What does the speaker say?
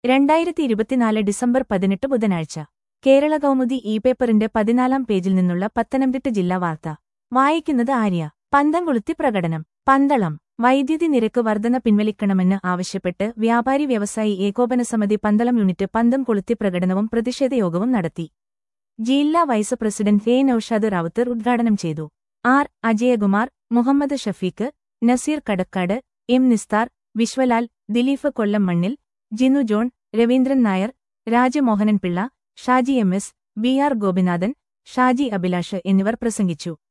രണ്ടായിരത്തി ഇരുപത്തിനാല് ഡിസംബർ പതിനെട്ട് ബുധനാഴ്ച കേരള കൗമുദി ഇ പേപ്പറിന്റെ പതിനാലാം പേജിൽ നിന്നുള്ള പത്തനംതിട്ട ജില്ലാ വാർത്ത വായിക്കുന്നത് ആര്യ പന്തംകൊളുത്തി പ്രകടനം പന്തളം വൈദ്യുതി നിരക്ക് വർധന പിൻവലിക്കണമെന്ന് ആവശ്യപ്പെട്ട് വ്യാപാരി വ്യവസായി ഏകോപന സമിതി പന്തളം യൂണിറ്റ് പന്തം കൊളുത്തി പ്രകടനവും പ്രതിഷേധയോഗവും നടത്തി ജില്ലാ vice president A Naushad Rawther ഉദ്ഘാടനം ചെയ്തു ആർ അജയകുമാർ മുഹമ്മദ് ഷഫീഖ് നസീർ കടക്കാട് എം നിസ്താർ വിശ്വലാൽ ദിലീഫ് കൊല്ലം മണ്ണിൽ Jinu John Raveendran Nair Rajamohanan Pillai Shaji M S B R Gopinathan Shaji Abhilash എന്നിവർ പ്രസംഗിച്ചു